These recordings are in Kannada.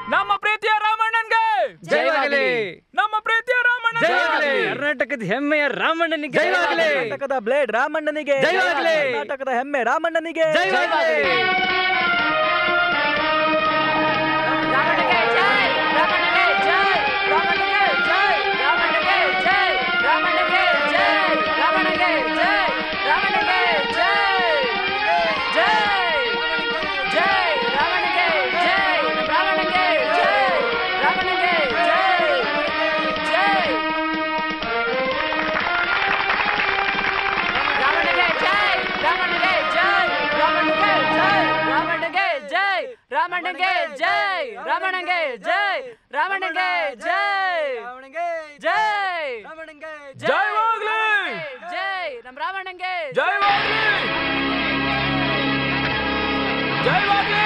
ನಮ್ಮ ಪ್ರೀತಿಯ ರಾಮಣ್ಣನ್ಗೆ ಜಯವಾಗಲಿ ನಮ್ಮ ಪ್ರೀತಿಯ ರಾಮಣ್ಣನ್ಗೆ ಜಯವಾಗಲಿ ಕರ್ನಾಟಕದ ಹೆಮ್ಮೆಯ ರಾಮಣ್ಣನಿಗೆ ಜಯವಾಗಲಿ. ಕರ್ನಾಟಕದ ಬ್ಲೇಡ್ ರಾಮಣ್ಣನಿಗೆ ಜಯವಾಗಲಿ. ಕರ್ನಾಟಕದ ಹೆಮ್ಮೆ ರಾಮಣ್ಣನಿಗೆ ಜಯವಾಗಲಿ ರಾಮಣ್ಣಗೆ ಜೈ ರಾಮಣ್ಣಗೆ ಜೈ ರಾಮಣ್ಣಗೆ ಜೈ ಜೈ ಜಯವಾಗ್ಲಿ ಜೈ ನಮ್ ರಾಮಣ್ಣಗೆ ಜಯವಾಗ್ಲಿ ಜಯವಾಗ್ಲಿ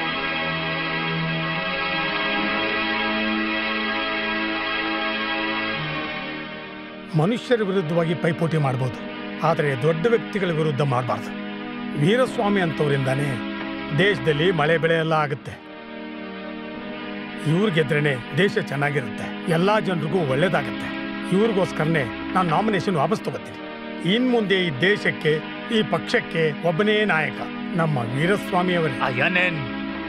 ಮನುಷ್ಯರ ವಿರುದ್ಧವಾಗಿ ಪೈಪೋಟಿ ಮಾಡ್ಬೋದು ಆದರೆ ದೊಡ್ಡ ವ್ಯಕ್ತಿಗಳ ವಿರುದ್ಧ ಮಾಡಬಾರ್ದು ವೀರಸ್ವಾಮಿ ಅಂತವರಿಂದಾನೇ ದೇಶದಲ್ಲಿ ಮಳೆ ಬೆಳೆ ಎಲ್ಲ ಆಗುತ್ತೆ ಇವ್ರು ಗೆದ್ರೇನೆ ದೇಶ ಚೆನ್ನಾಗಿರುತ್ತೆ ಎಲ್ಲಾ ಜನರಿಗೂ ಒಳ್ಳೇದಾಗುತ್ತೆ ಇವ್ರಿಗೋಸ್ಕರನೇ ನಾನು ನಾಮಿನೇಷನ್ ವಾಪಸ್ ತಗೋತೀನಿ ಇನ್ ಮುಂದೆ ಈ ದೇಶಕ್ಕೆ ಈ ಪಕ್ಷಕ್ಕೆ ಒಬ್ಬನೇ ನಾಯಕ ನಮ್ಮ ವೀರಸ್ವಾಮಿ ಅವರೇ ಅಯ್ಯನೇನ್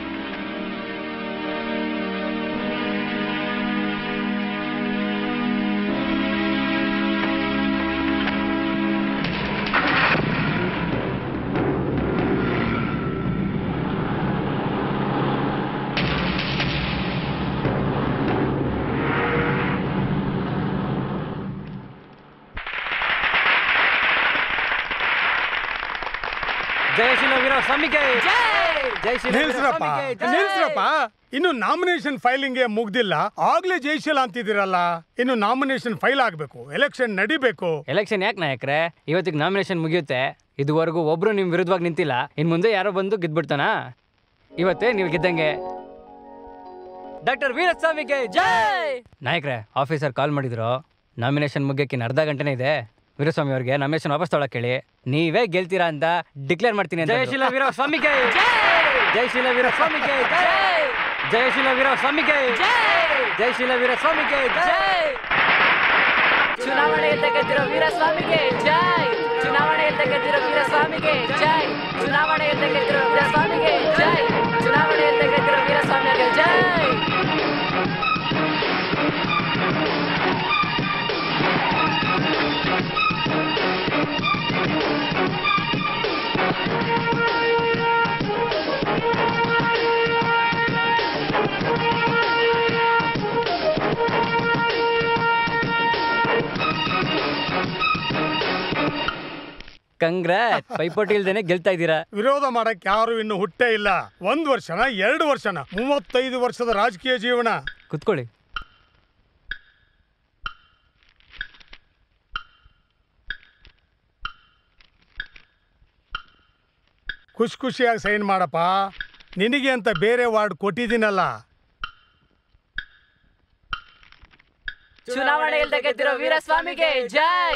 ಜಯಶೀಲ ವೀರ ಸ್ವಾಮಿಗೆ ಜಯಶೀಲ ವೀರ ನಿಲ್ಸ್ರಪ್ಪ ಸ್ವಾಮಿಗೆ ಜೈ. ನಿಲ್ಸ್ರಪ್ಪ ಇನ್ನು ನಾಮಿನೇಷನ್ ಫೈಲಿಂಗ್ ಮುಗ್ದಿಲ್ಲ ಆಗ್ಲೇ ಜೈಶೀಲ ಅಂತಿದ್ದೀರಲ್ಲ ಇನ್ನು ನಾಮಿನೇಷನ್ ಫೈಲ್ ಆಗ್ಬೇಕು ಎಲೆಕ್ಷನ್ ನಡಿಬೇಕು ಎಲೆಕ್ಷನ್ ಯಾಕೆ ನಾಯಕ್ರೆ ಇವತ್ತಿಗೆ ನಾಮಿನೇಷನ್ ಮುಗಿಯುತ್ತೆ ಇದುವರೆಗೂ ಒಬ್ರು ನಿಮ್ ವಿರುದ್ಧವಾಗಿ ನಿಂತಿಲ್ಲ ಇನ್ ಮುಂದೆ ಯಾರೋ ಬಂದು ಗೆದ್ಬಿಡ್ತಾನ ಇವತ್ತೇ ನೀವು ಗೆದ್ದಂಗೆ ಡಾಕ್ಟರ್ ವೀರಸ್ವಾಮಿಗೆ ಜೈ ನಾಯಕ್ರೆ ಆಫೀಸರ್ ಕಾಲ್ ಮಾಡಿದ್ರು ನಾಮಿನೇಷನ್ ಮುಗಿಯಕ್ಕೆ ಇನ್ನು ಅರ್ಧ ಗಂಟೆನೇ ಇದೆ ವೀರಸ್ವಾಮಿ ಅವ್ರಿಗೆ ನಾಮಿನೇಷನ್ ವಾಪಸ್ ತೊಗೊಳಕ್ ಹೇಳಿ ನೀವೇ ಗೆಲ್ತೀರಾ ಅಂತ ಡಿಕ್ಲೇರ್ ಮಾಡ್ತೀನಿ ಜಯಶೀಲ ವೀರ ಸ್ವಾಮಿಗೆ ಜಯಶೀಲ ವೀರ ಸ್ವಾಮಿಗೆ ಜಯಶೀಲ ವೀರ ಸ್ವಾಮಿಗೆ ಜಯಶೀಲ ವೀರ ಸ್ವಾಮಿಗೆ ಜೈ ಚುನಾವಣೆ ಗೆದ್ದಿರೋ ವೀರಸ್ವಾಮಿಗೆ ಜೈ ಚುನಾವಣೆ ಗೆದ್ದಿರೋ ವೀರಸ್ವಾಮಿಗೆ ಜೈ ಚುನಾವಣೆ ಗೆದ್ದಿರೋ ವೀರಸ್ವಾಮಿಗೆ ಜೈ ಚುನಾವಣೆ ಗೆದ್ದಿರೋ ವೀರಸ್ವಾಮಿಗೆ ಜೈ ಕಂಗ್ರಾಟ್ ಪೈಪೋಟಿ ಇಲ್ದೇನೆ ಗೆಲ್ತಾ ಇದ್ದೀರಾ ವಿರೋಧ ಮಾಡಕ್ ಯಾರು ಇನ್ನು ಹುಟ್ಟೇ ಇಲ್ಲ ಒಂದ್ ವರ್ಷನ ಎರಡು ವರ್ಷನ ಮೂವತ್ತೈದು ವರ್ಷದ ರಾಜಕೀಯ ಜೀವನ ಕುತ್ಕೊಳ್ಳಿ ಖುಷಿ ಖುಷಿಯಾಗಿ ಸೈನ್ ಮಾಡಪ್ಪ ನಿನಗೆ ಅಂತ ಬೇರೆ ವಾರ್ಡ್ ಕೊಟ್ಟಿದ್ದೀನಲ್ಲ ಚುನಾವಣೆ ಗೆದ್ದಿರೋ ವೀರಸ್ವಾಮಿಗೆ ಜೈ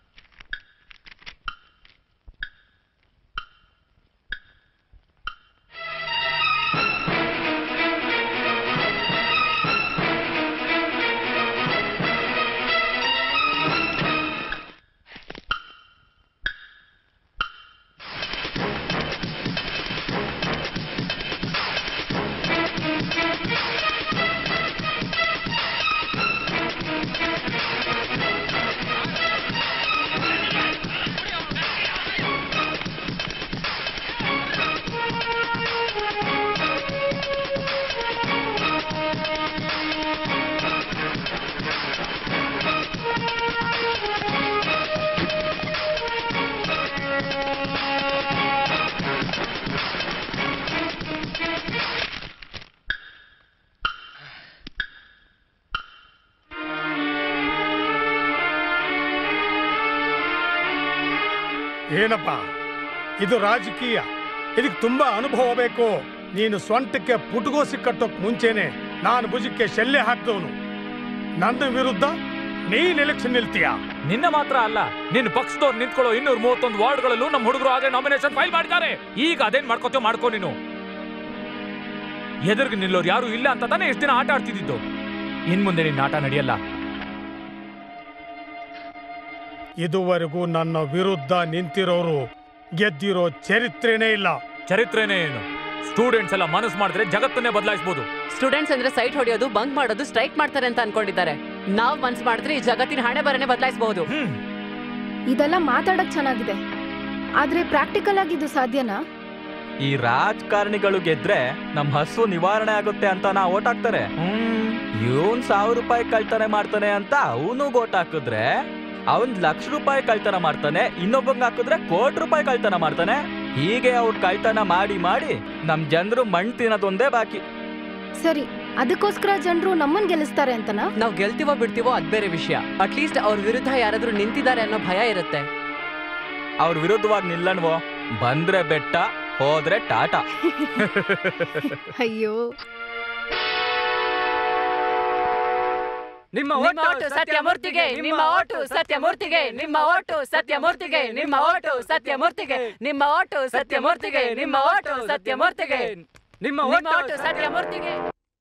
ಏನಪ್ಪ ಇದು ರಾಜಕೀಯ ಇದಕ್ಕೆ ತುಂಬಾ ಅನುಭವ ಬೇಕು ನೀನು ಸ್ವಂಟಕ್ಕೆ ಪುಟಗೋಸಿ ಕಟ್ಟೋಕ್ ಮುಂಚೆನೆ ನಾನು ಭುಜಕ್ಕೆ ಶಲ್ಯ ಹಾಕ್ದವನು ನನ್ನ ವಿರುದ್ಧ ನೀನ್ ಎಲೆಕ್ಷನ್ ನಿಲ್ತೀಯ ನಿನ್ನ ಮಾತ್ರ ಅಲ್ಲ ನಿನ್ನ ಪಕ್ಷದವ್ರು ನಿಂತ್ಕೊಳ್ಳೋ ಇನ್ನೂರ ಮೂವತ್ತೊಂದು ವಾರ್ಡ್ಗಳಲ್ಲೂ ನಮ್ಮ ಹುಡುಗರು ಆಗಲೇ ನಾಮಿನೇಷನ್ ಫೈಲ್ ಮಾಡಿದ್ದಾರೆ ಈಗ ಅದೇನ್ ಮಾಡ್ಕೋತೀವ ಮಾಡ್ಕೋ ನೀನು ಎದುರಿಗೆ ನಿಲ್ಲೋರು ಯಾರು ಇಲ್ಲ ಅಂತ ತಾನೇ ಎಷ್ಟು ದಿನ ಆಟ ಆಡ್ತಿದ್ದು ಇನ್ ಮುಂದೆ ನಿನ್ನ ಆಟ ನಡೆಯಲ್ಲ ಇದುವರೆಗೂ ನನ್ನ ವಿರುದ್ಧ ನಿಂತಿರೋರು ಗೆದ್ದಿರೋ ಚರಿತ್ರೆನೇ ಇಲ್ಲ ಚರಿತ್ರೆನೇ ಏನು ಸ್ಟೂಡೆಂಟ್ಸ್ ಎಲ್ಲ ಮನಸ್ಸು ಮಾಡಿದ್ರೆ ಜಗತ್ತನ್ನೇ ಬದಲಾಯಿಸಬಹುದು ಸ್ಟೂಡೆಂಟ್ಸ್ ಅಂದ್ರೆ ಸೈಟ್ ಹೊಡೆಯೋದು ಬಂಕ್ ಮಾಡೋದು ಸ್ಟ್ರೈಕ್ ಮಾಡ್ತಾರೆ ಅಂತ ಅನ್ಕೊಂಡಿದ್ದಾರೆ ನಾವ್ ಮನ್ಸ್ ಮಾಡಿದ್ರೆ ಈ ಜಗತ್ತಿನ ಹಣೆ ಬರನೆ ಬದಲಾಯಿಸಬಹುದು ಹ್ಮ್ ಇದೆಲ್ಲ ಮಾತಾಡಕ್ ಚೆನ್ನಾಗಿದೆ ಆದ್ರೆ ಪ್ರಾಕ್ಟಿಕಲ್ ಆಗಿ ಇದು ಸಾಧ್ಯನಾ ಈ ರಾಜಕಾರಣಿಗಳು ಗೆದ್ರೆ ನಮ್ ಹಸು ನಿವಾರಣೆ ಆಗುತ್ತೆ ಅಂತ ನಾ ಓಟ್ ಹಾಕ್ತಾರೆ ಇವನ್ ಸಾವಿರ ರೂಪಾಯಿ ಕಳ್ತನ ಮಾಡ್ತಾನೆ ಅಂತ ಅವನು ಓಟ್ ಹಾಕಿದ್ರೆ ಅವನ್ ಲಕ್ಷ ರೂಪಾಯಿ ಕಳ್ತನ ಮಾಡ್ತಾನೆ ಇನ್ನೊಬ್ಬಂಗ್ ಹಾಕಿದ್ರೆ ಕೋಟಿ ರೂಪಾಯಿ ಕಳ್ತನ ಮಾಡ್ತಾನೆ ಹೀಗೆ ಅವ್ರು ಕಳ್ತನ ಮಾಡಿ ಮಾಡಿ ನಮ್ ಜನರು ಮಣ್ ತಿನ್ನೋದೊಂದೇ ಬಾಕಿ ಸರಿ ಅದಕ್ಕೋಸ್ಕರ ಜನರು ನಮ್ಮನ್ ಗೆಲ್ಲಿಸ್ತಾರೆ ಅಂತನಾ ನಾವ್ ಗೆಲ್ತೀವೋ ಬಿಡ್ತೀವೋ ಅದ್ ಬೇರೆ ವಿಷಯ ಅಟ್ಲೀಸ್ಟ್ ಅವ್ರ ವಿರುದ್ಧ ಯಾರಾದ್ರೂ ನಿಂತಿದ್ದಾರೆ ಅನ್ನೋ ಭಯ ಇರುತ್ತೆ ಅವ್ರ ವಿರುದ್ಧವಾಗಿ ನಿಲ್ಲಣ್ವೋ ಬಂದ್ರೆ ಬೆಟ್ಟ ಹೋದ್ರೆ ಟಾಟಾ ಅಯ್ಯೋ ನಿಮ್ಮ ನಿಮ್ಮ ಓಟು ಸತ್ಯಮೂರ್ತಿಗೆ ನಿಮ್ಮ ಓಟು ಸತ್ಯಮೂರ್ತಿಗೆ ನಿಮ್ಮ ಓಟು ಸತ್ಯಮೂರ್ತಿಗೆ ನಿಮ್ಮ ಓಟು ಸತ್ಯಮೂರ್ತಿಗೆ ನಿಮ್ಮ ಓಟು ಸತ್ಯಮೂರ್ತಿಗೆ ನಿಮ್ಮ ಓಟು ಸತ್ಯಮೂರ್ತಿಗೆ ನಿಮ್ಮ ನಿಮ್ಮ ಓಟು ಸತ್ಯಮೂರ್ತಿಗೆ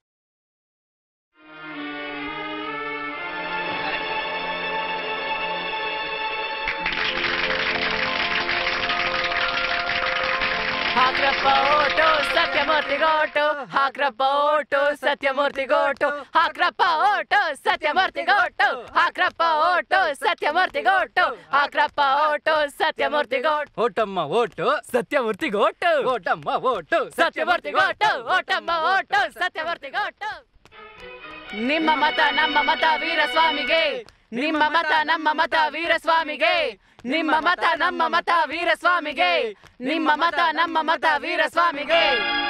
ಹಾಕ್ರಪ್ಪ ಓಟು ಸತ್ಯಮೂರ್ತಿಗೋಟು ಹಾಕ್ರಪ್ಪ ಓಟು ಸತ್ಯಮೂರ್ತಿಗೋಟು ಹಾಕ್ರಪ್ಪ ಓಟು ಸತ್ಯಮೂರ್ತಿಗೋಟು ಹಾಕ್ರಪ್ಪ ಓಟು ಸತ್ಯಮೂರ್ತಿಗೋಟು ಹಾಕ್ರಪ್ಪ ಓಟು ಸತ್ಯಮೂರ್ತಿಗೋಟು ಓಟಮ್ಮ ಓಟು ಸತ್ಯಮೂರ್ತಿಗೋಟು ಓಟಮ್ಮ ಓಟು ಸತ್ಯಮೂರ್ತಿಗೋಟು ಓಟಮ್ಮ ಓಟು ಸತ್ಯಮೂರ್ತಿಗೋಟು ನಿಮ್ಮ ಮತ ನಮ್ಮ ಮತ ವೀರಸ್ವಾಮಿಗೆ ನಿಮ್ಮ ಮತ ನಮ್ಮ ಮತ ವೀರಸ್ವಾಮಿಗೆ ನಿಮ್ಮ ಮತ ನಮ್ಮ ಮತ ವೀರಸ್ವಾಮಿಗೆ ನಿಮ್ಮ ಮತ ನಮ್ಮ ಮತ ವೀರಸ್ವಾಮಿಗೆ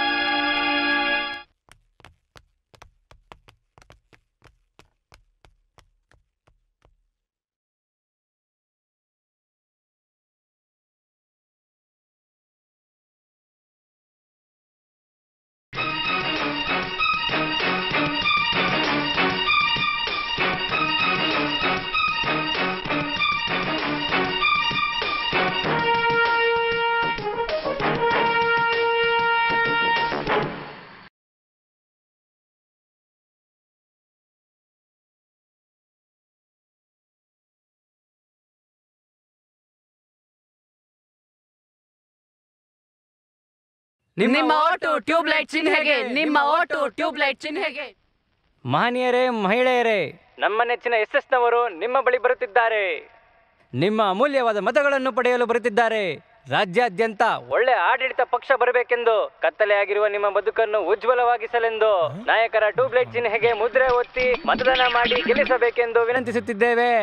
ನಿಮ್ಮ ಓಟು ಟ್ಯೂಬ್ಲೈಟ್ ಚಿಹ್ನೆಗೆ ನಿಮ್ಮ ಓಟು ಟ್ಯೂಬ್ಲೈಟ್ ಚಿಹ್ನೆಗೆ ಮಹನೀಯರೇ ಮಹಿಳೆಯರೇ ನಮ್ಮ ನೆಚ್ಚಿನ ಎಸ್ ಎಸ್ ನವರು ನಿಮ್ಮ ಬಳಿ ಬರುತ್ತಿದ್ದಾರೆ ನಿಮ್ಮ ಅಮೂಲ್ಯವಾದ ಮತಗಳನ್ನು ಪಡೆಯಲು ಬರುತ್ತಿದ್ದಾರೆ ರಾಜ್ಯಾದ್ಯಂತ ಒಳ್ಳೆ ಆಡಳಿತ ಪಕ್ಷ ಬರಬೇಕೆಂದು ಕತ್ತಲೆಯಾಗಿರುವ ನಿಮ್ಮ ಬದುಕನ್ನು ಉಜ್ವಲವಾಗಿಸಲೆಂದು ನಾಯಕರ ಟ್ಯೂಬ್ಲೈಟ್ ಚಿಹ್ನೆಗೆ ಮುದ್ರೆ ಒತ್ತಿ ಮತದಾನ ಮಾಡಿ ಗೆಲ್ಲಿಸಬೇಕೆಂದು ವಿನಂತಿಸುತ್ತಿದ್ದೇವೆ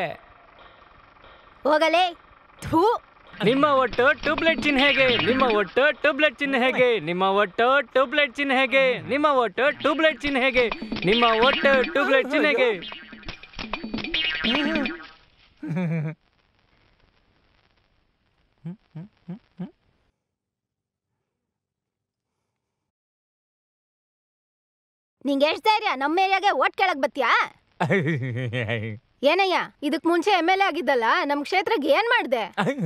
ಹೋಗಲೇ ಥೂ ನಿಮ್ಮ ಒಟ್ಟು ಟ್ಯೂಬ್ಲೈಟ್ ಚಿಹ್ನೆಗೆ ನಿಮ್ಮ ಒಟ್ಟು ಟ್ಯೂಬ್ಲೈಟ್ ಚಿಹ್ನೆಗೆ ನಿಮ್ಮ ಒಟ್ಟು ಟ್ಯೂಬ್ಲೈಟ್ ಚಿಹ್ನೆಗೆ ನಿಮ್ಮ ಒಟ್ಟು ಟ್ಯೂಬ್ಲೈಟ್ ಚಿಹ್ನೆಗೆ ನಿಮ್ಮ ಒಟ್ಟು ಟ್ಯೂಬ್ಲೈಟ್ ಚಿಹ್ನೆಗೆ ನಿಂಗೆ ಎಷ್ಟ್ ಧೈರ್ಯ ನಮ್ಮ ಏರಿಯಾಗೆ ಓಟ್ ಕೇಳಕ್ ಬತ್ತೀಯಾ ಏನಯ್ಯ ಇದಕ್ ಮುಂಚೆ ಎಮ್ ಎಲ್ ಎ ಆಗಿದ್ದಲ್ಲ ನಮ್ ಕ್ಷೇತ್ರಕ್ಕೆ ಏನ್ ಮಾಡ್ದೆ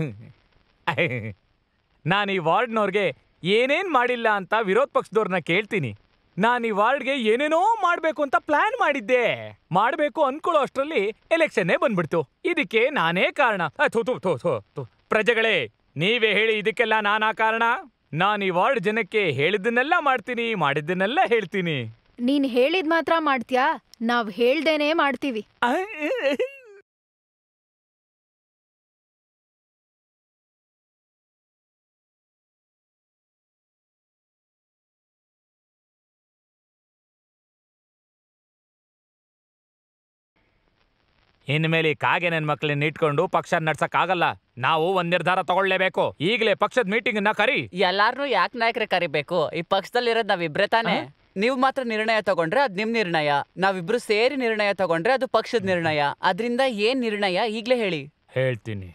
ನಾನು ಈ ವಾರ್ಡ್ನವ್ರಿಗೆ ಏನೇನ್ ಮಾಡಿಲ್ಲ ಅಂತ ವಿರೋಧ ಪಕ್ಷದವ್ರನ್ನ ಕೇಳ್ತೀನಿ ನಾನು ಈ ವಾರ್ಡ್ಗೆ ಏನೇನೋ ಮಾಡ್ಬೇಕು ಅಂತ ಪ್ಲಾನ್ ಮಾಡಿದ್ದೆ ಮಾಡ್ಬೇಕು ಅನ್ಕೊಳ್ಳೋ ಅಷ್ಟ್ರಲ್ಲಿ ಎಲೆಕ್ಷನ್ನೇ ಬಂದ್ಬಿಡ್ತು ಇದಕ್ಕೆ ನಾನೇ ಕಾರಣ ಆ, ಥು, ಥು, ಥು, ಥು, ಥು. ಪ್ರಜೆಗಳೇ ನೀವೇ ಹೇಳಿ ಇದಕ್ಕೆಲ್ಲ ನಾನಾ ಕಾರಣ ನಾನು ಈ ವಾರ್ಡ್ ಜನಕ್ಕೆ ಹೇಳಿದ್ದನ್ನೆಲ್ಲ ಮಾಡ್ತೀನಿ ಮಾಡಿದ್ದನ್ನೆಲ್ಲ ಹೇಳ್ತೀನಿ ನೀನ್ ಹೇಳಿದ್ ಮಾತ್ರ ಮಾಡ್ತ್ಯಾ ನಾವ್ ಹೇಳ್ದೇನೆ ಮಾಡ್ತೀವಿ ಆ, ಇನ್ಮೇಲೆ ಈ ಕಾಗೆ ನನ್ನ ಮಕ್ಕಳನ್ನ ಇಟ್ಕೊಂಡು ಪಕ್ಷ ನಡ್ಸಕ್ಕಾಗಲ್ಲ ನಾವು ಒಂದ್ ನಿರ್ಧಾರ ತಗೊಳ್ಳೇಬೇಕು ಈಗಲೇ ಪಕ್ಷದ ಮೀಟಿಂಗ್ ನ ಕರಿ ಎಲ್ಲಾರ್ನು ಯಾಕೆ ನಾಯಕರೇ ಕರಿಬೇಕು ಈ ಪಕ್ಷದಲ್ಲಿರೋದ್ ನಾವಿಬ್ರೇ ತಾನೇ ನೀವು ಮಾತ್ರ ನಿರ್ಣಯ ತಗೊಂಡ್ರೆ ಅದ್ ನಿಮ್ ನಿರ್ಣಯ ನಾವಿಬ್ರು ಸೇರಿ ನಿರ್ಣಯ ತಗೊಂಡ್ರೆ ಅದು ಪಕ್ಷದ ನಿರ್ಣಯ ಅದ್ರಿಂದ ಏನ್ ನಿರ್ಣಯ ಈಗ್ಲೇ ಹೇಳಿ ಹೇಳ್ತೀನಿ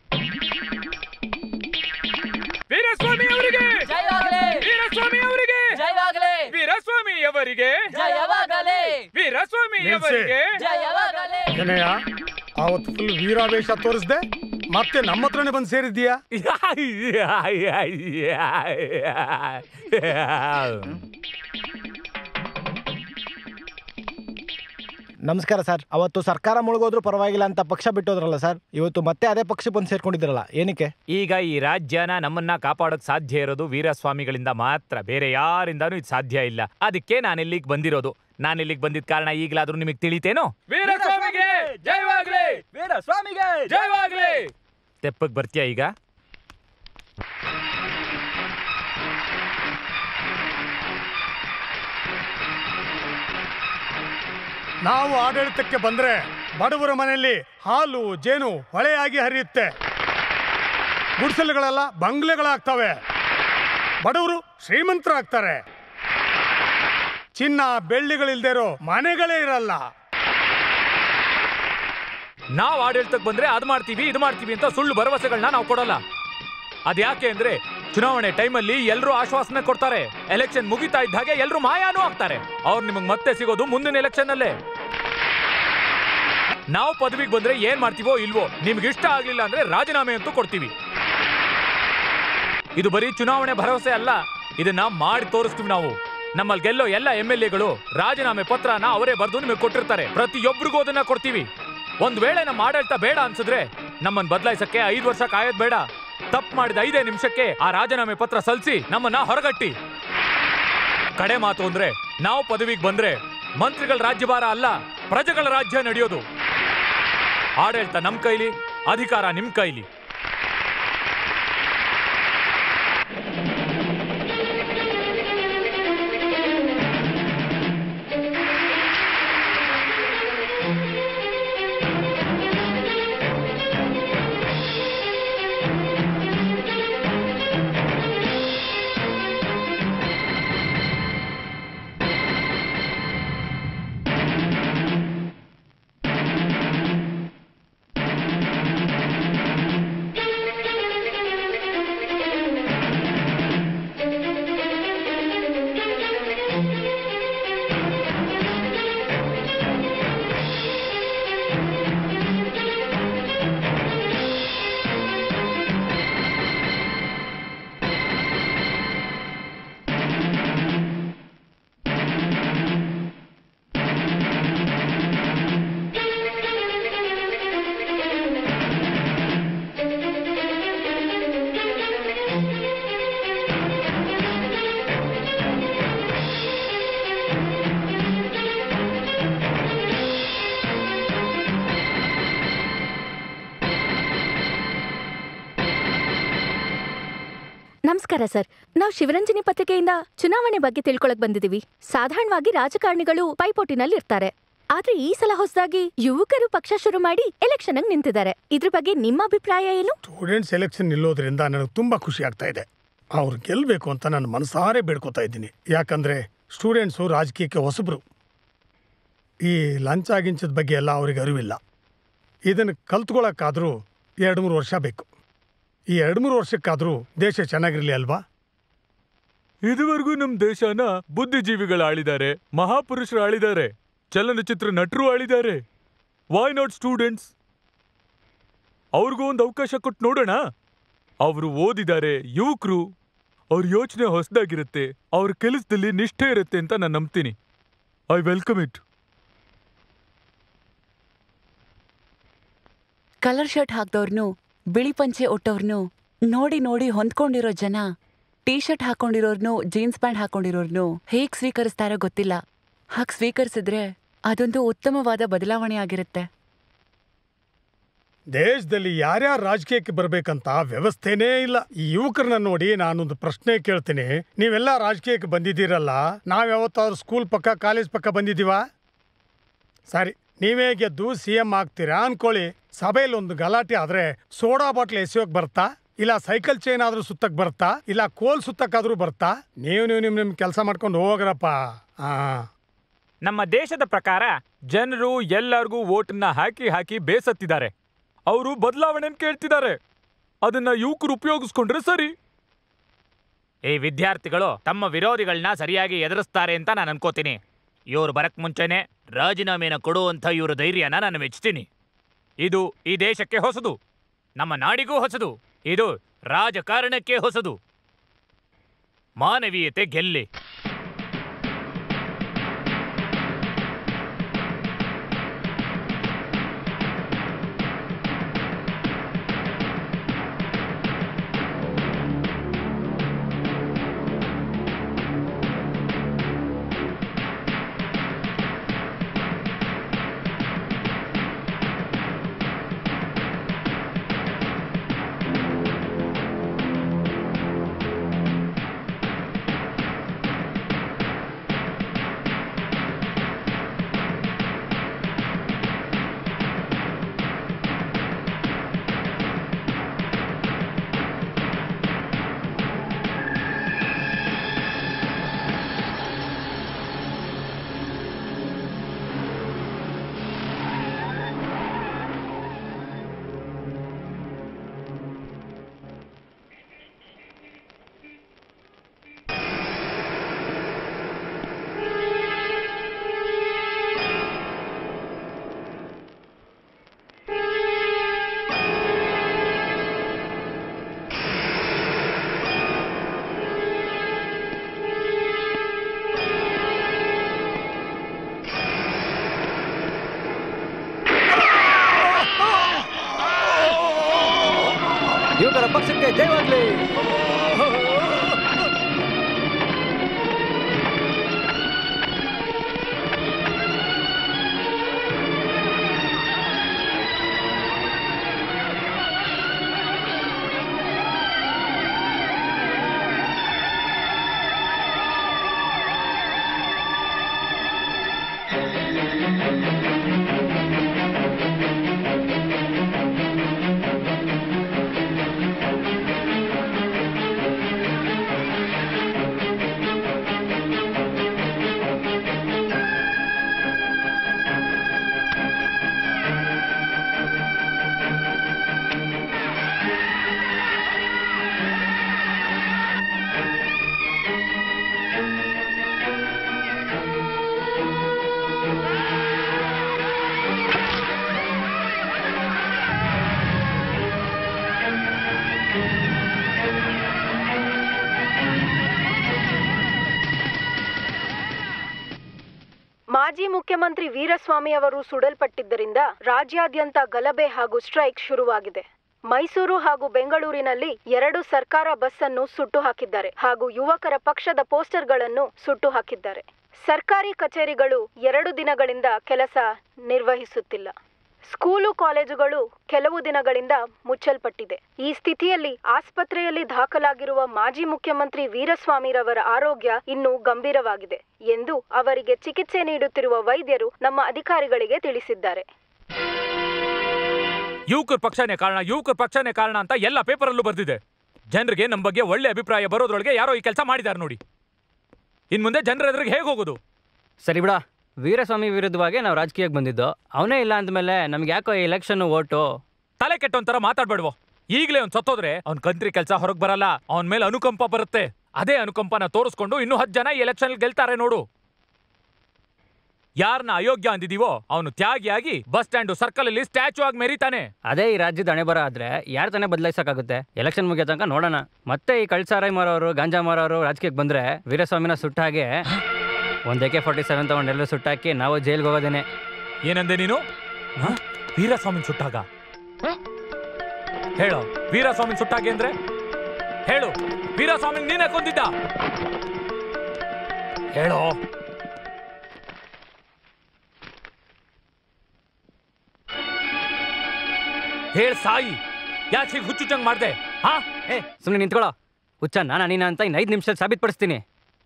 ವೀರಸ್ವಾಮಿ ಅವರಿಗೆ ಜಯವಾಗಲೇ ವೀರಸ್ವಾಮಿ ಅವರಿಗೆ ಜಯವಾಗಲೇ ವೀರಸ್ವಾಮಿ ಅವರಿಗೆ ಜಯವಾಗಲೇ ವೀರಸ್ವಾಮಿ ನಿಲ್ಸಿ. ಅವರಿಗೆ ಜಯವಾಗಲೇ ಏನಯ್ಯ ಅವತ್ತು ಫುಲ್ ವೀರಾವೇಶ ತೋರಿಸ್ದೆ ಮತ್ತೆ ನಮ್ಮ ಹತ್ರನೇ ಬಂದು ಸೇರಿದ್ದೀಯಾ ನಮಸ್ಕಾರ ಸರ್ ಅವತ್ತು ಸರ್ಕಾರ ಮುಳುಗೋದ್ರೂ ಪರವಾಗಿಲ್ಲ ಅಂತ ಪಕ್ಷ ಬಿಟ್ಟೋದ್ರಲ್ಲ ಸರ್ ಇವತ್ತು ಮತ್ತೆ ಅದೇ ಪಕ್ಷಕ್ಕೆ ಬಂದು ಸೇರ್ಕೊಂಡಿದ್ರಲ್ಲ ಏನಕ್ಕೆ ಈಗ ಈ ರಾಜ್ಯನ ನಮ್ಮನ್ನ ಕಾಪಾಡೋಕ್ ಸಾಧ್ಯ ಇರೋದು ವೀರಸ್ವಾಮಿಗಳಿಂದ ಮಾತ್ರ ಬೇರೆ ಯಾರಿಂದಾನೂ ಇದು ಸಾಧ್ಯ ಇಲ್ಲ ಅದಕ್ಕೆ ನಾನು ಇಲ್ಲಿಗೆ ಬಂದಿರೋದು ನಾನು ಇಲ್ಲಿಗೆ ಬಂದಿದ್ದ ಕಾರಣ ಈಗಲಾದ್ರೂ ನಿಮಗೆ ತಿಳಿತೇನೋ ವೀರಸ್ವಾಮಿಗೆ ಜಯವಾಗ್ಲಿ ವೀರ ಸ್ವಾಮಿಗೆ ಜಯವಾಗ್ಲಿ ತೆಪ್ಪಗ್ ಬರ್ತೀಯಾ ಈಗ ನಾವು ಆಡಳಿತಕ್ಕೆ ಬಂದ್ರೆ ಬಡವರ ಮನೆಯಲ್ಲಿ ಹಾಲು ಜೇನು ಹೊಳೆಯಾಗಿ ಹರಿಯುತ್ತೆ ಗುಡಿಸಲುಗಳೆಲ್ಲ ಬಂಗ್ಲೆಗಳಾಗ್ತವೆ ಬಡವರು ಶ್ರೀಮಂತರಾಗ್ತಾರೆ ಚಿನ್ನ ಬೆಳ್ಳಿಗಳಿಲ್ದೇ ಇರೋ ಮನೆಗಳೇ ಇರಲ್ಲ ನಾವು ಆಡಳಿತಕ್ಕೆ ಬಂದ್ರೆ ಅದ್ ಮಾಡ್ತೀವಿ ಇದು ಮಾಡ್ತೀವಿ ಅಂತ ಸುಳ್ಳು ಭರವಸೆಗಳನ್ನ ನಾವು ಕೊಡಲ್ಲ ಅದ್ಯಾಕೆ ಅಂದ್ರೆ ಚುನಾವಣೆ ಟೈಮಲ್ಲಿ ಎಲ್ಲರೂ ಆಶ್ವಾಸನೆ ಕೊಡ್ತಾರೆ ಎಲೆಕ್ಷನ್ ಮುಗಿತಾ ಇದ್ದ ಹಾಗೆ ಎಲ್ಲರೂ ಮಾಯಾನೂ ಆಗ್ತಾರೆ ಅವ್ರು ನಿಮಗೆ ಮತ್ತೆ ಸಿಗೋದು ಮುಂದಿನ ಎಲೆಕ್ಷನ್ ಅಲ್ಲೇ ನಾವು ಪದವಿಗೆ ಬಂದ್ರೆ ಏನ್ ಮಾಡ್ತೀವೋ ಇಲ್ವೋ ನಿಮ್ಗೆ ಇಷ್ಟ ಆಗ್ಲಿಲ್ಲ ಅಂದ್ರೆ ರಾಜೀನಾಮೆ ಅಂತೂ ಕೊಡ್ತೀವಿ ಇದು ಬರೀ ಚುನಾವಣೆ ಭರವಸೆ ಅಲ್ಲ ಇದನ್ನ ಮಾಡಿ ತೋರಿಸ್ತೀವಿ ನಾವು ನಮ್ಮಲ್ಲಿ ಗೆಲ್ಲೋ ಎಲ್ಲ ಎಂ ಎಲ್ ಎಗಳು ರಾಜೀನಾಮೆ ಪತ್ರನ ಅವರೇ ಬರೆದು ನಿಮಗೆ ಕೊಟ್ಟಿರ್ತಾರೆ ಪ್ರತಿಯೊಬ್ಬರಿಗೂ ಅದನ್ನ ಕೊಡ್ತೀವಿ ಒಂದ್ ವೇಳೆ ನಮ್ಮ ಆಡಳಿತ ಬೇಡ ಅನ್ಸಿದ್ರೆ ನಮ್ಮನ್ನ ಬದಲಾಯಿಸಕ್ಕೆ ಐದು ವರ್ಷ ಕಾಯೋದ್ ಬೇಡ ತಪ್ಪು ಮಾಡಿದ ಐದೇ ನಿಮಿಷಕ್ಕೆ ಆ ರಾಜೀನಾಮೆ ಪತ್ರ ಸಲ್ಲಿಸಿ ನಮ್ಮನ್ನ ಹೊರಗಟ್ಟಿ ಕಡೆ ಮಾತು ಅಂದ್ರೆ ನಾವು ಪದವಿಗೆ ಬಂದ್ರೆ ಮಂತ್ರಿಗಳ ರಾಜ್ಯಭಾರ ಅಲ್ಲ ಪ್ರಜೆಗಳ ರಾಜ್ಯ ನಡೆಯೋದು ಆಡಳಿತ ನಮ್ ಕೈಲಿ ಅಧಿಕಾರ ನಿಮ್ ಕೈಲಿ ನಮಸ್ಕಾರ ಸರ್ ನಾವು ಶಿವರಂಜನಿ ಪತ್ರಿಕೆಯಿಂದ ಚುನಾವಣೆ ಬಗ್ಗೆ ತಿಳ್ಕೊಳಕ್ ಬಂದಿದೀವಿ ಸಾಧಾರಣವಾಗಿ ರಾಜಕಾರಣಿಗಳು ಪೈಪೋಟಿನಲ್ಲಿ ಇರ್ತಾರೆ ಆದ್ರೆ ಈ ಸಲ ಹೊಸದಾಗಿ ಯುವಕರು ಪಕ್ಷ ಶುರು ಮಾಡಿ ಎಲೆಕ್ಷನ್ ನಿಂತಿದ್ದಾರೆ ಇದ್ರ ಬಗ್ಗೆ ನಿಮ್ಮ ಅಭಿಪ್ರಾಯ ಏನು ಸ್ಟೂಡೆಂಟ್ಸ್ ಎಲೆಕ್ಷನ್ ನಿಲ್ಲೋದ್ರಿಂದ ನನಗೆ ತುಂಬ ಖುಷಿ ಆಗ್ತಾ ಇದೆ ಅವ್ರು ಗೆಲ್ಲಬೇಕು ಅಂತ ನಾನು ಮನಸಾರೆ ಬೇಡ್ಕೋತಾ ಇದ್ದೀನಿ ಯಾಕಂದರೆ ಸ್ಟೂಡೆಂಟ್ಸು ರಾಜಕೀಯಕ್ಕೆ ಹೊಸಬ್ರು ಈ ಲಂಚ ಗಿಂಚದ ಬಗ್ಗೆ ಎಲ್ಲ ಅವ್ರಿಗೆ ಅರಿವಿಲ್ಲ ಇದನ್ನು ಕಲ್ತ್ಕೊಳ್ಳೋಕ್ಕಾದರೂ ಎರಡು ಮೂರು ವರ್ಷ ಬೇಕು ಈ ಎರಡು ಮೂರು ವರ್ಷಕ್ಕಾದರೂ ದೇಶ ಚೆನ್ನಾಗಿರಲಿ ಅಲ್ವಾ ಇದುವರೆಗೂ ನಮ್ ದೇಶನ ಬುದ್ಧಿಜೀವಿಗಳು ಆಳಿದ್ದಾರೆ ಮಹಾಪುರುಷರು ಆಳಿದ್ದಾರೆ ಚಲನಚಿತ್ರ ನಟರು ಆಳಿದ್ದಾರೆ ವೈ ನಾಟ್ ಸ್ಟೂಡೆಂಟ್ಸ್ ಅವ್ರಿಗೂ ಒಂದು ಅವಕಾಶ ಕೊಟ್ಟು ನೋಡೋಣ ಅವರು ಓದಿದ್ದಾರೆ ಯುವಕರು ಅವ್ರ ಯೋಚನೆ ಹೊಸದಾಗಿರುತ್ತೆ ಅವ್ರ ಕೆಲಸದಲ್ಲಿ ನಿಷ್ಠೆ ಇರುತ್ತೆ ಅಂತ ನಾನು ನಂಬ್ತೀನಿ I welcome it colour shirt ಹಾಕ್ದವ್ರನ್ನು ಬಿಳಿ ಪಂಚೆ ಒಟ್ಟವ್ರನ್ನು ನೋಡಿ ನೋಡಿ ಹೊಂದ್ಕೊಂಡಿರೋ ಜನ ಟೀ ಶರ್ಟ್ ಹಾಕೊಂಡಿರೋರ್ನು ಜೀನ್ಸ್ ಪ್ಯಾಂಟ್ ಹಾಕೊಂಡಿರೋರ್ನು ಹೇಗ್ ಸ್ವೀಕರಿಸ್ತಾರೋ ಗೊತ್ತಿಲ್ಲ ಹಾಗೆ ಸ್ವೀಕರಿಸಿದ್ರೆ ಅದೊಂದು ಉತ್ತಮವಾದ ಬದಲಾವಣೆ ಆಗಿರುತ್ತೆ ದೇಶದಲ್ಲಿ ಯಾರ್ಯಾರು ರಾಜಕೀಯಕ್ಕೆ ಬರಬೇಕಂತ ವ್ಯವಸ್ಥೆನೇ ಇಲ್ಲ ಈ ಯುವಕರನ್ನ ನೋಡಿ ನಾನೊಂದು ಪ್ರಶ್ನೆ ಕೇಳ್ತೀನಿ ನೀವೆಲ್ಲ ರಾಜಕೀಯಕ್ಕೆ ಬಂದಿದ್ದೀರಲ್ಲ ನಾವ್ ಯಾವತ್ತಾದ್ರೂ ಸ್ಕೂಲ್ ಪಕ್ಕ ಕಾಲೇಜ್ ಪಕ್ಕ ಬಂದಿದ್ದೀವಾ ಸರಿ ನೀವೇ ಗೆದ್ದು ಸಿ ಎಂ ಆಗ್ತೀರಾ ಅನ್ಕೊಳ್ಳಿ ಸಭೆಯಲ್ಲಿ ಒಂದು ಗಲಾಟೆ ಆದ್ರೆ ಸೋಡಾ ಬಾಟ್ಲ್ ಎಸೆಯೋಕ್ ಬರ್ತಾ ಇಲ್ಲ ಸೈಕಲ್ ಚೈನ್ ಆದ್ರೂ ಸುತ್ತಕ್ ಬರ್ತಾ ಇಲ್ಲ ಕೋಲ್ ಸುತ್ತಕ್ಕಾದ್ರೂ ಬರ್ತಾ ನೀವು ನೀವು ನಿಮ್ ನಿಮ್ ಕೆಲಸ ಮಾಡ್ಕೊಂಡು ಹೋಗ್ರಪ್ಪ ಹಾ ನಮ್ಮ ದೇಶದ ಪ್ರಕಾರ ಜನರು ಎಲ್ಲರಿಗೂ ವೋಟನ್ನ ಹಾಕಿ ಹಾಕಿ ಬೇಸತ್ತಿದ್ದಾರೆ ಅವರು ಬದಲಾವಣೆ ಕೇಳ್ತಿದ್ದಾರೆ ಅದನ್ನ ಯುವಕರು ಉಪಯೋಗಿಸ್ಕೊಂಡ್ರೆ ಸರಿ ಈ ವಿದ್ಯಾರ್ಥಿಗಳು ತಮ್ಮ ವಿರೋಧಿಗಳನ್ನ ಸರಿಯಾಗಿ ಎದುರಿಸ್ತಾರೆ ಅಂತ ನಾನು ಅನ್ಕೋತೀನಿ ಇವ್ರು ಬರಕ್ ಮುಂಚೆನೆ ರಾಜೀನಾಮೆನ ಕೊಡುವಂಥ ಇವ್ರ ಧೈರ್ಯನ ನಾನು ಮೆಚ್ತೀನಿ ಇದು ಈ ದೇಶಕ್ಕೆ ಹೊಸದು ನಮ್ಮ ನಾಡಿಗೂ ಹೊಸದು ಇದು ರಾಜಕಾರಣಕ್ಕೆ ಹೊಸದು ಮಾನವೀಯತೆ ಗೆಲ್ಲಿ ಯುವಕರ ಪಕ್ಷಕ್ಕೆ ಜಯವಾಗ್ಲಿ ಮಾಜಿ ಮುಖ್ಯಮಂತ್ರಿ ವೀರಸ್ವಾಮಿ ಅವರು ಸುಡಲ್ಪಟ್ಟಿದ್ದರಿಂದ ರಾಜ್ಯಾದ್ಯಂತ ಗಲಭೆ ಹಾಗೂ ಸ್ಟ್ರೈಕ್ ಶುರುವಾಗಿದೆ ಮೈಸೂರು ಹಾಗೂ ಬೆಂಗಳೂರಿನಲ್ಲಿ ಎರಡು ಸರ್ಕಾರ ಬಸ್ ಅನ್ನು ಸುಟ್ಟು ಹಾಕಿದ್ದಾರೆ ಹಾಗೂ ಯುವಕರ ಪಕ್ಷದ ಪೋಸ್ಟರ್ಗಳನ್ನು ಸುಟ್ಟು ಹಾಕಿದ್ದಾರೆ ಸರ್ಕಾರಿ ಕಚೇರಿಗಳು ಎರಡು ದಿನಗಳಿಂದ ಕೆಲಸ ನಿರ್ವಹಿಸುತ್ತಿಲ್ಲ ಸ್ಕೂಲು ಕಾಲೇಜುಗಳು ಕೆಲವು ದಿನಗಳಿಂದ ಮುಚ್ಚಲ್ಪಟ್ಟಿದೆ ಈ ಸ್ಥಿತಿಯಲ್ಲಿ ಆಸ್ಪತ್ರೆಯಲ್ಲಿ ದಾಖಲಾಗಿರುವ ಮಾಜಿ ಮುಖ್ಯಮಂತ್ರಿ ವೀರಸ್ವಾಮಿರವರ ಆರೋಗ್ಯ ಇನ್ನೂ ಗಂಭೀರವಾಗಿದೆ ಎಂದು ಅವರಿಗೆ ಚಿಕಿತ್ಸೆ ನೀಡುತ್ತಿರುವ ವೈದ್ಯರು ನಮ್ಮ ಅಧಿಕಾರಿಗಳಿಗೆ ತಿಳಿಸಿದ್ದಾರೆ ಯುವಕರ ಪಕ್ಷನೇ ಕಾರಣ ಯುವಕರ ಪಕ್ಷನೇ ಕಾರಣ ಅಂತ ಎಲ್ಲ ಪೇಪರಲ್ಲೂ ಬರ್ದಿದೆ ಜನರಿಗೆ ನಮ್ಮ ಬಗ್ಗೆ ಒಳ್ಳೆ ಅಭಿಪ್ರಾಯ ಬರೋದ್ರೊಳಗೆ ಯಾರೋ ಈ ಕೆಲಸ ಮಾಡಿದ್ದಾರೆ ನೋಡಿ ಇನ್ ಮುಂದೆ ಜನರ ಎದುರಿಗೆ ಹೇಗೆ ಹೋಗೋದು ಸರಿ ಬಿಡ ವೀರಸ್ವಾಮಿ ವಿರುದ್ಧವಾಗಿ ನಾವು ರಾಜಕೀಯಕ್ಕೆ ಬಂದಿದ್ದು ಅವನೇ ಇಲ್ಲ ಅಂದಮೇಲೆ ನಮ್ಗೆ ಯಾಕೋ ಈ ಎಲೆಕ್ಷನ್ ಓಟು ತಲೆ ಕೆಟ್ಟೊಂಥರ ಮಾತಾಡ್ಬೇಡ್ವೋ ಈಗಲೇ ಅವ್ನು ಸತ್ತೋದ್ರೆ ಅವ್ನ್ ಕಂತ್ರಿ ಕೆಲಸ ಹೊರಗೆ ಬರಲ್ಲ ಅವನ ಮೇಲೆ ಅನುಕಂಪ ಬರುತ್ತೆ ಅದೇ ಅನುಕಂಪನ ತೋರಿಸ್ಕೊಂಡು ಇನ್ನೂ ಹತ್ತು ಜನ ಈ ಎಲೆಕ್ಷನ್ ಗೆಲ್ತಾರೆ ನೋಡು ಯಾರನ್ನ ಅಯೋಗ್ಯ ಅಂದಿದೀವೋ ಅವನು ತ್ಯಾಗಿಯಾಗಿ ಬಸ್ ಸ್ಟ್ಯಾಂಡು ಸರ್ಕಲ್ ಅಲ್ಲಿ ಸ್ಟ್ಯಾಚು ಆಗಿ ಮೆರಿತಾನೆ ಅದೇ ಈ ರಾಜ್ಯದ ಹಣೆ ಬರ ಆದ್ರೆ ಯಾರು ತಾನೇ ಬದಲಾಯಿಸಕ್ಕಾಗುತ್ತೆ ಎಲೆಕ್ಷನ್ ಮುಗಿಯೋ ತನಕ ನೋಡೋಣ ಮತ್ತೆ ಈ ಕಳ್ಸಾರಾಯ್ ಮಾರೋರು ಗಾಂಜಾ ಮಾರೋರು ರಾಜಕೀಯಕ್ಕೆ ಬಂದ್ರೆ ವೀರಸ್ವಾಮಿನ ಸುಟ್ಟ ಹಾಗೆ ಒಂದ್ ಎಕೆ ಫಾರ್ಟಿ ಸೆವೆನ್ ತಗೊಂಡು ಎಲ್ಲರೂ ಸುಟ್ಟಾಕಿ ನಾವು ಜೈಲ್ಗೆ ಹೋಗೋದೇನೆ ಏನಂದೆ ನೀನು ಹ? ವೀರಸ್ವಾಮಿನ್ ಸುಟ್ಟಾಗ ಹೇಳು ವೀರಸ್ವಾಮಿನ್ ಸುಟ್ಟಾಗೆ ಅಂದ್ರೆ ಹೇಳು ವೀರಸ್ವಾಮಿನ್ ನೀನೇ ಕೊಂದಿದ್ದ ಹೇಳೋ ಹೇಳ್ ಸಾಯಿ ಯಾಕೆ ಹೀಗೆ ಹುಚ್ಚುಚ್ಚಂಗ್ ಮಾಡ್ದೆ ಹಾ ಏ ಸುಮ್ಮನೆ ನಿಂತ್ಕೊಳ್ಳೋ ಹುಚ್ಚ ನಾನ ನೀನ ಅಂತ ಇನ್ನು ಐದು ನಿಮಿಷದಲ್ಲಿ ಸಾಬೀತುಪಡಿಸ್ತೀನಿ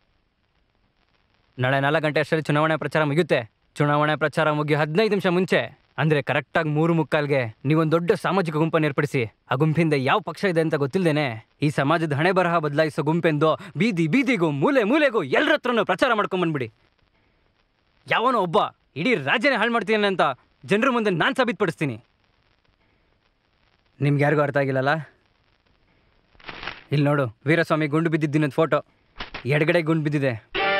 ನಾಳೆ ನಾಲ್ಕು ಗಂಟೆ ಅಷ್ಟರಲ್ಲಿ ಚುನಾವಣೆ ಪ್ರಚಾರ ಮುಗಿಯುತ್ತೆ ಚುನಾವಣೆ ಪ್ರಚಾರ ಮುಗಿಯೋ ಹದಿನೈದು ನಿಮಿಷ ಮುಂಚೆ ಅಂದ್ರೆ ಕರೆಕ್ಟಾಗಿ ಮೂರು ಮುಕ್ಕಾಲ್ಗೆ ನೀವೊಂದು ದೊಡ್ಡ ಸಾಮಾಜಿಕ ಗುಂಪನ್ನು ಏರ್ಪಡಿಸಿ ಆ ಗುಂಪಿಂದ ಯಾವ ಪಕ್ಷ ಇದೆ ಅಂತ ಗೊತ್ತಿಲ್ದೇನೆ ಈ ಸಮಾಜದ ಹಣೆ ಬರಹ ಬದಲಾಯಿಸೋ ಗುಂಪೆಂದು ಬೀದಿ ಬೀದಿಗೂ ಮೂಲೆ ಮೂಲೆಗೂ ಎಲ್ಲರ ಹತ್ರನೂ ಪ್ರಚಾರ ಮಾಡ್ಕೊಂಬಂದ್ಬಿಡಿ ಯಾವನೋ ಒಬ್ಬ ಇಡೀ ರಾಜ್ಯನೇ ಹಾಳು ಮಾಡ್ತೀನಿ ಅಂತ ಜನರ ಮುಂದೆ ನಾನು ಸಾಬೀತುಪಡಿಸ್ತೀನಿ ನಿಮ್ಗೆ ಯಾರಿಗೂ ಅರ್ಥ ಆಗಿಲ್ಲಲ್ಲ ಇಲ್ಲಿ ನೋಡು ವೀರಸ್ವಾಮಿ ಗುಂಡು ಬಿದ್ದಿದ್ದಿನದ ಫೋಟೋ ಎಡಗಡೆ ಗುಂಡು ಬಿದ್ದಿದೆ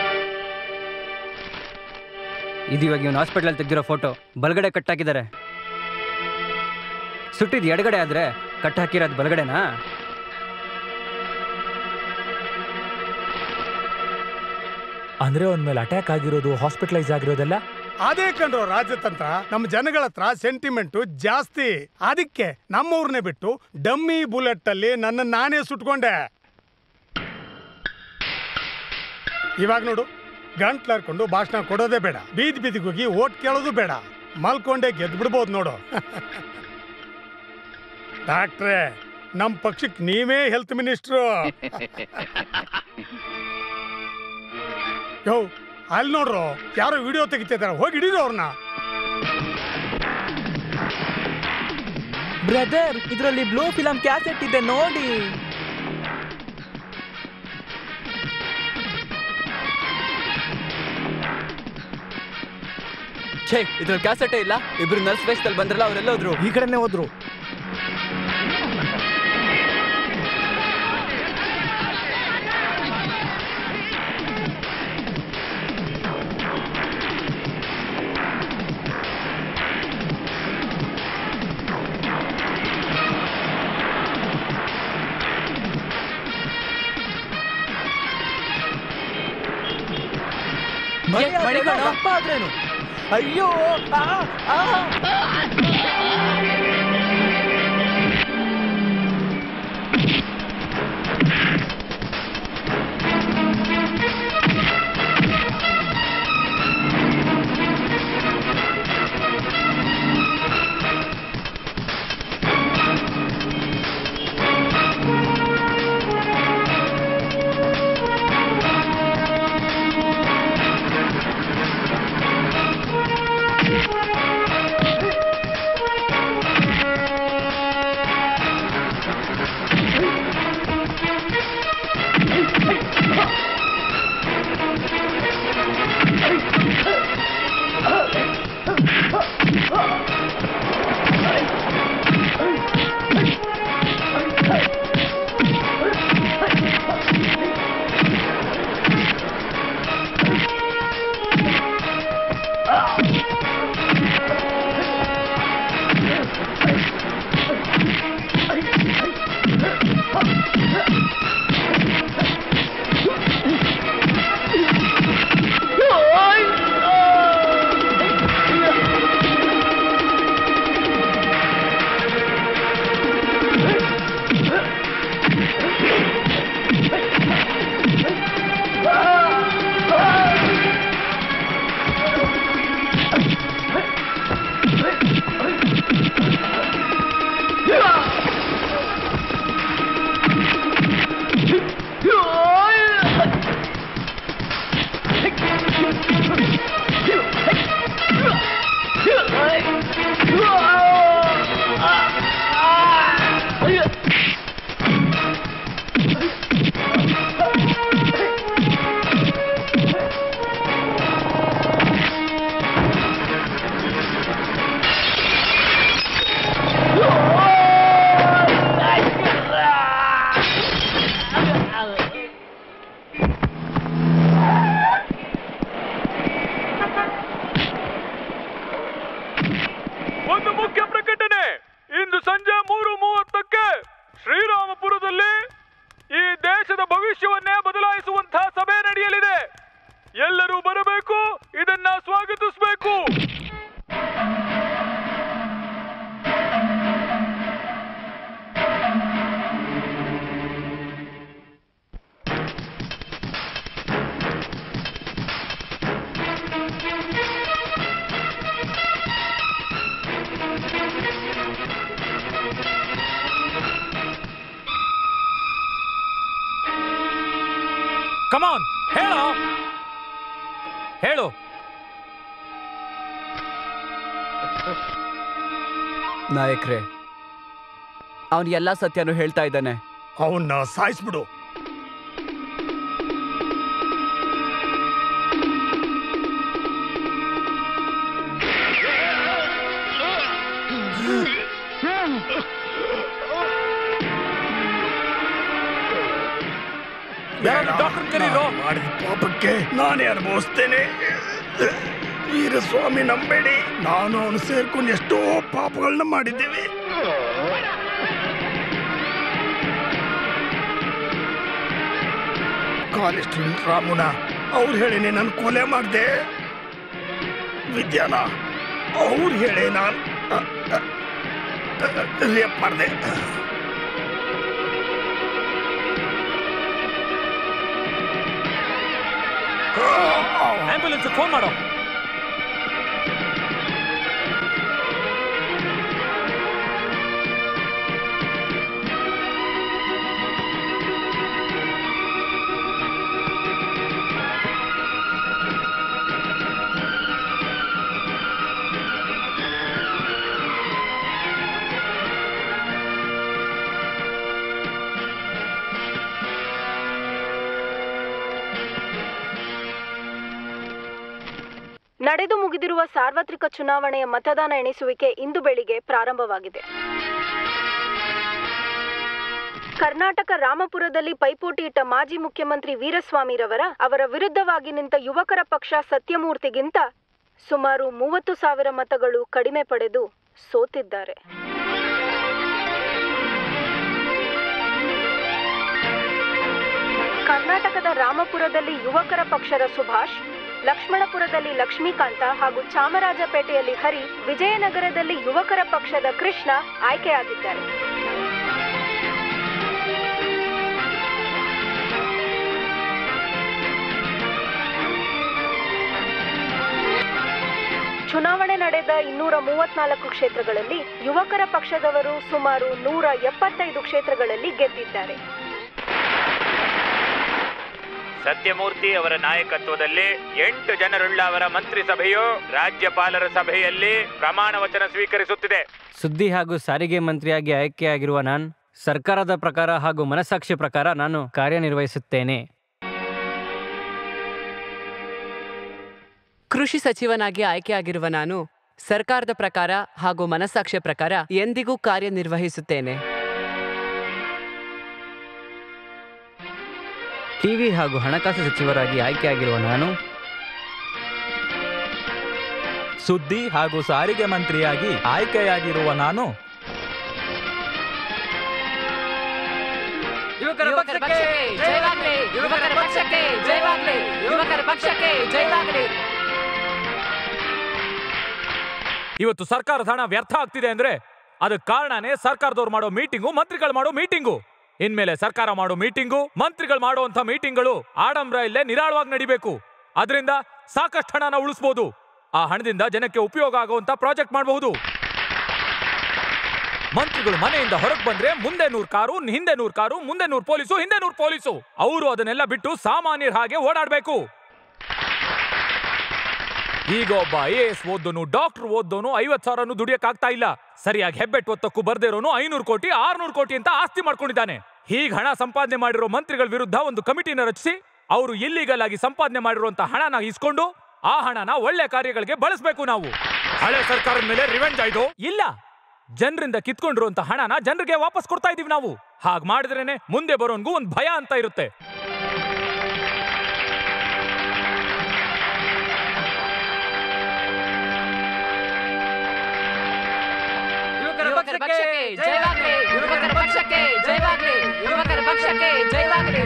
ಇದು ಇವಾಗ ಇವನು ಹಾಸ್ಪಿಟ್ಲಲ್ಲಿ ತೆಗ್ದಿರೋ ಫೋಟೋ ಬಲಗಡೆ ಕಟ್ ಹಾಕಿದ್ದಾರೆ ಸುಟ್ಟಿದ್ದು ಎಡಗಡೆ ಆದ್ರೆ ಕಟ್ ಹಾಕಿರೋದು ಬಲಗಡೆನಾ ಅಂದ್ರೆ ಅವನ ಮೇಲೆ ಅಟ್ಯಾಕ್ ಆಗಿರೋದು ಹಾಸ್ಪಿಟಲೈಸ್ ಆಗಿರೋದೆಲ್ಲ ಅದೇ ಕಣ್ರೋ ರಾಜತಂತ್ರ ನಮ್ಮ ಜನಗಳ ಹತ್ರ ಸೆಂಟಿಮೆಂಟು ಜಾಸ್ತಿ ಅದಕ್ಕೆ ನಮ್ಮೂರ್ನೇ ಬಿಟ್ಟು ಡಮ್ಮಿ ಬುಲೆಟ್ ಅಲ್ಲಿ ನನ್ನ ನಾನೇ ಸುಟ್ಕೊಂಡೆ ಇವಾಗ ನೋಡು ಗಂಟ್ಲರ್ಕೊಂಡು ಭಾಷಣ ಕೊಡೋದೇ ಬೇಡ ಬೀದಿ ಬೀದಿಗೆ ಹೋಗಿ ಓಟ್ ಕೇಳೋದು ಬೇಡ ಮಲ್ಕೊಂಡೆ ಗೆದ್ದು ಬಿಡ್ಬೋದು ನೋಡು ಡಾಕ್ಟ್ರೇ ನಮ್ಮ ಪಕ್ಷಕ್ಕೆ ನೀವೇ ಹೆಲ್ತ್ ಮಿನಿಸ್ಟ್ರು ಯೋ ಅಲ್ಲಿ ನೋಡ್ರು ಯಾರೋ ವಿಡಿಯೋ ತೆಗಿತಿದಾರೆ ಹೋಗಿ ಹಿಡೀರು ಅವ್ರನ್ನ ಬ್ರದರ್ ಇದರಲ್ಲಿ ಬ್ಲೂ ಫಿಲಂ ಕ್ಯಾಸೆಟ್ ಇದೆ ನೋಡಿ ಛೇ ಇದ್ರಲ್ಲಿ ಕ್ಯಾಸೆಟೇ ಇಲ್ಲ ಇಬ್ರು ನರ್ಸ್ ವೇಷದಲ್ಲಿ ಬಂದ್ರಲ್ಲ ಅವರೆಲ್ಲ ಹೋದ್ರು ಈ ಕಡೆನೇ ಹೋದ್ರು ಮಣಿ ಅಪ್ಪ ಆದ್ರೇನು ಅಯ್ಯೋ ಆ, ಆ. ಹೇಳೋ ಹೇಳು ನಾಯಕ್ರೆ ಅವನು ಎಲ್ಲ ಸತ್ಯನೂ ಹೇಳ್ತಾ ಇದ್ದಾನೆ ಅವನ್ನ ಸಾಯಿಸ್ಬಿಡು ಡಾಕ್ಟರ್ ಕರೀರೋ ಮಾಡಿದ ಪಾಪಕ್ಕೆ ನಾನೇ ಅನುಭವಿಸ್ತೇನೆ ವೀರಸ್ವಾಮಿ ನಂಬೇಡಿ ನಾನು ಅವನು ಸೇರ್ಕೊಂಡು ಎಷ್ಟೋ ಪಾಪಗಳನ್ನ ಮಾಡಿದ್ದೇವೆ ಕಾಲೇಜ್ ರಾಮುನ ಅವ್ರು ಹೇಳಿನೇ ನಾನು ಕೊಲೆ ಮಾಡಿದೆ ವಿದ್ಯಾನ ಅವ್ರು ಹೇಳಿ ನಾನು ರೇಪ್ ಮಾಡಿದೆ ಆಂಬ್ಯುಲೆನ್ಸ್ ಫೋನ್ ಮಾಡೋ ನಡೆದು ಮುಗಿದಿರುವ ಸಾರ್ವತ್ರಿಕ ಚುನಾವಣೆಯ ಮತದಾನ ಎಣಿಸುವಿಕೆ ಇಂದು ಬೆಳಿಗ್ಗೆ ಪ್ರಾರಂಭವಾಗಿದೆ ಕರ್ನಾಟಕ ರಾಮಪುರದಲ್ಲಿ ಪೈಪೋಟಿ ಇಟ್ಟ ಮಾಜಿ ಮುಖ್ಯಮಂತ್ರಿ ವೀರಸ್ವಾಮಿರವರ ಅವರ ವಿರುದ್ಧವಾಗಿ ನಿಂತ ಯುವಕರ ಪಕ್ಷ ಸತ್ಯಮೂರ್ತಿಗಿಂತ ಸುಮಾರು ಮೂವತ್ತು ಸಾವಿರ ಮತಗಳು ಕಡಿಮೆ ಪಡೆದು ಸೋತಿದ್ದಾರೆ ಕರ್ನಾಟಕದ ರಾಮಪುರದಲ್ಲಿ ಯುವಕರ ಪಕ್ಷದ ಸುಭಾಷ್ ಲಕ್ಷ್ಮಣಪುರದಲ್ಲಿ ಲಕ್ಷ್ಮೀಕಾಂತ ಹಾಗೂ ಚಾಮರಾಜಪೇಟೆಯಲ್ಲಿ ಹರಿ ವಿಜಯನಗರದಲ್ಲಿ ಯುವಕರ ಪಕ್ಷದ ಕೃಷ್ಣ ಆಯ್ಕೆಯಾಗಿದ್ದಾರೆ ಚುನಾವಣೆ ನಡೆದ ಇನ್ನೂರ ಮೂವತ್ನಾಲ್ಕು ಕ್ಷೇತ್ರಗಳಲ್ಲಿ ಯುವಕರ ಪಕ್ಷದವರು ಸುಮಾರು ನೂರ ಎಪ್ಪತ್ತೈದು ಕ್ಷೇತ್ರಗಳಲ್ಲಿ ಗೆದ್ದಿದ್ದಾರೆ ಸತ್ಯಮೂರ್ತಿ ಅವರ ನಾಯಕತ್ವದಲ್ಲಿ ಎಂಟು ಜನರುಳ್ಳ ಅವರ ಮಂತ್ರಿಸಭೆಯು ರಾಜ್ಯಪಾಲರ ಸಭೆಯಲ್ಲಿ ಪ್ರಮಾಣ ವಚನ ಸ್ವೀಕರಿಸುತ್ತಿದೆ ಸುದ್ದಿ ಹಾಗೂ ಸಾರಿಗೆ ಮಂತ್ರಿಯಾಗಿ ಆಯ್ಕೆಯಾಗಿರುವ ನಾನು ಸರ್ಕಾರದ ಪ್ರಕಾರ ಹಾಗೂ ಮನಸ್ಸಾಕ್ಷಿ ಪ್ರಕಾರ ನಾನು ಕಾರ್ಯನಿರ್ವಹಿಸುತ್ತೇನೆ ಕೃಷಿ ಸಚಿವನಾಗಿ ಆಯ್ಕೆಯಾಗಿರುವ ನಾನು ಸರ್ಕಾರದ ಪ್ರಕಾರ ಹಾಗೂ ಮನಸ್ಸಾಕ್ಷಿಯ ಪ್ರಕಾರ ಎಂದಿಗೂ ಕಾರ್ಯನಿರ್ವಹಿಸುತ್ತೇನೆ ಟಿವಿ ಹಾಗೂ ಹಣಕಾಸು ಸಚಿವರಾಗಿ ಆಯ್ಕೆಯಾಗಿರುವ ನಾನು ಸುದ್ದಿ ಹಾಗೂ ಸಾರಿಗೆ ಮಂತ್ರಿಯಾಗಿ ಆಯ್ಕೆಯಾಗಿರುವ ನಾನು ಯುವಕರ ಪಕ್ಷಕ್ಕೆ ಜಯವಾಗಲಿ ಯುವಕರ ಪಕ್ಷಕ್ಕೆ ಜಯವಾಗಲಿ ಯುವಕರ ಪಕ್ಷಕ್ಕೆ ಜಯವಾಗಲಿ ಇವತ್ತು ಸರ್ಕಾರದ ಹಣ ವ್ಯರ್ಥ ಆಗ್ತಿದೆ ಅಂದ್ರೆ ಅದಕ್ಕೆ ಕಾರಣನೇ ಸರ್ಕಾರದವ್ರು ಮಾಡೋ ಮೀಟಿಂಗು ಮಂತ್ರಿಗಳು ಮಾಡೋ ಮೀಟಿಂಗು ಇನ್ಮೇಲೆ ಸರ್ಕಾರ ಮಾಡೋ ಮೀಟಿಂಗು ಮಂತ್ರಿಗಳು ಮಾಡುವಂತ ಮೀಟಿಂಗ್ಗಳು ಆಡಂಬರ ಇಲ್ಲೇ ನಿರಾಳವಾಗಿ ನಡಿಬೇಕು ಅದರಿಂದ ಸಾಕಷ್ಟು ಹಣನ ಉಳಿಸ್ಬೋದು ಆ ಹಣದಿಂದ ಜನಕ್ಕೆ ಉಪಯೋಗ ಆಗುವಂತ ಪ್ರಾಜೆಕ್ಟ್ ಮಾಡಬಹುದು ಮಂತ್ರಿಗಳು ಮನೆಯಿಂದ ಹೊರಗೆ ಬಂದ್ರೆ ಮುಂದೆ ನೂರ್ ಕಾರು ಹಿಂದೆ ನೂರ್ ಕಾರು ಮುಂದೆ ನೂರ್ ಪೊಲೀಸು ಹಿಂದೆ ನೂರ್ ಪೊಲೀಸು ಅವರು ಅದನ್ನೆಲ್ಲ ಬಿಟ್ಟು ಸಾಮಾನ್ಯರ ಹಾಗೆ ಓಡಾಡ್ಬೇಕು ಈಗ ಒಬ್ಬ ಐ ಎ ಎಸ್ ಓದ್ದೋನು ಡಾಕ್ಟರ್ ಓದ್ದೋನು ಐವತ್ ಸಾವಿರನು ದುಡಿಯಕ್ಕಾಗ್ತಾ ಇಲ್ಲ ಸರಿಯಾಗಿ ಹೆಬ್ಬೆಟ್ ಒತ್ತಕ್ಕೂ ಬರ್ದೇ ಇರೋನು ಐನೂರು ಕೋಟಿ ಆರ್ನೂರು ಕೋಟಿ ಅಂತ ಆಸ್ತಿ ಮಾಡ್ಕೊಂಡಿದ್ದಾನೆ ಹೀಗೆ ಹಣ ಸಂಪಾದನೆ ಮಾಡಿರೋ ಮಂತ್ರಿಗಳ ವಿರುದ್ಧ ಒಂದು ಕಮಿಟಿನ ರಚಿಸಿ ಅವರು ಇಲ್ಲಿಗಲ್ ಆಗಿ ಸಂಪಾದನೆ ಮಾಡಿರುವಂತ ಹಣನ ಇಸ್ಕೊಂಡು ಆ ಹಣನ ಒಳ್ಳೆ ಕಾರ್ಯಗಳಿಗೆ ಬಳಸಬೇಕು ನಾವು ಹಳೆ ಸರ್ಕಾರದ ಮೇಲೆ ರಿವೆಂಜ್ ಆಯ್ತು ಇಲ್ಲ ಜನರಿಂದ ಕಿತ್ಕೊಂಡಿರುವಂತ ಹಣನ ಜನರಿಗೆ ವಾಪಸ್ ಕೊಡ್ತಾ ಇದೀವಿ ನಾವು ಹಾಗ್ ಮಾಡಿದ್ರೇನೆ ಮುಂದೆ ಬರೋನ್ಗೂ ಒಂದು ಭಯ ಅಂತ ಇರುತ್ತೆ ಯುವಕರ ಪಕ್ಷಕ್ಕೆ ಜಯವಾಗಲಿ ಯುವಕರ ಪಕ್ಷಕ್ಕೆ ಜಯವಾಗಲಿ ಯುವಕರ ಪಕ್ಷಕ್ಕೆ ಜಯವಾಗಲಿ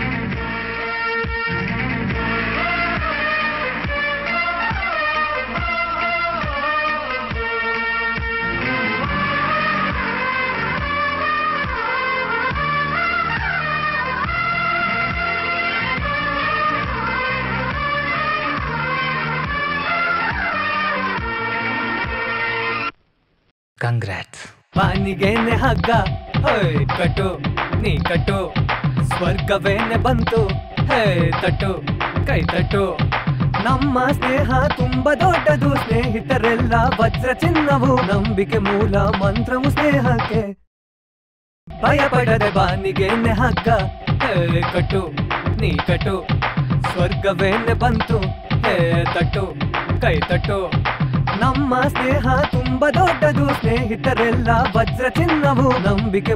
ಕಂಗ್ರಾಟ್ಸ್ ಬಾನಿಗೇನೆ ಹಗ್ಗ ಹೊಯ್ ಕಟ್ಟು ನೀ ಕಟ್ಟು ಸ್ವರ್ಗವೇನೆ ಬಂತು ಹೇ ತಟ್ಟು ಕೈ ತಟ್ಟು ನಮ್ಮ ಸ್ನೇಹ ತುಂಬ ದೊಡ್ಡದು ಸ್ನೇಹಿತರೆಲ್ಲ ವಜ್ರ ಚಿನ್ನವು ನಂಬಿಕೆ ಮೂಲ ಮಂತ್ರವು ಸ್ನೇಹಕ್ಕೆ ಭಯ ಪಡದೆ ಬಾನಿಗೆನೆ ಹಗ್ಗ ಹೇ ಕಟ್ಟು ನೀ ಕಟ್ಟು ಸ್ವರ್ಗವೇನೆ ಬಂತು ಹೇ ತಟ್ಟು ಕೈ ತಟ್ಟು ನಮ್ಮ ಸ್ನೇಹ ತುಂಬ ದೊಡ್ಡದು ಸ್ನೇಹಿತರೆಲ್ಲ ವಜ್ರ ಚಿನ್ನವು ನಂಬಿಕೆ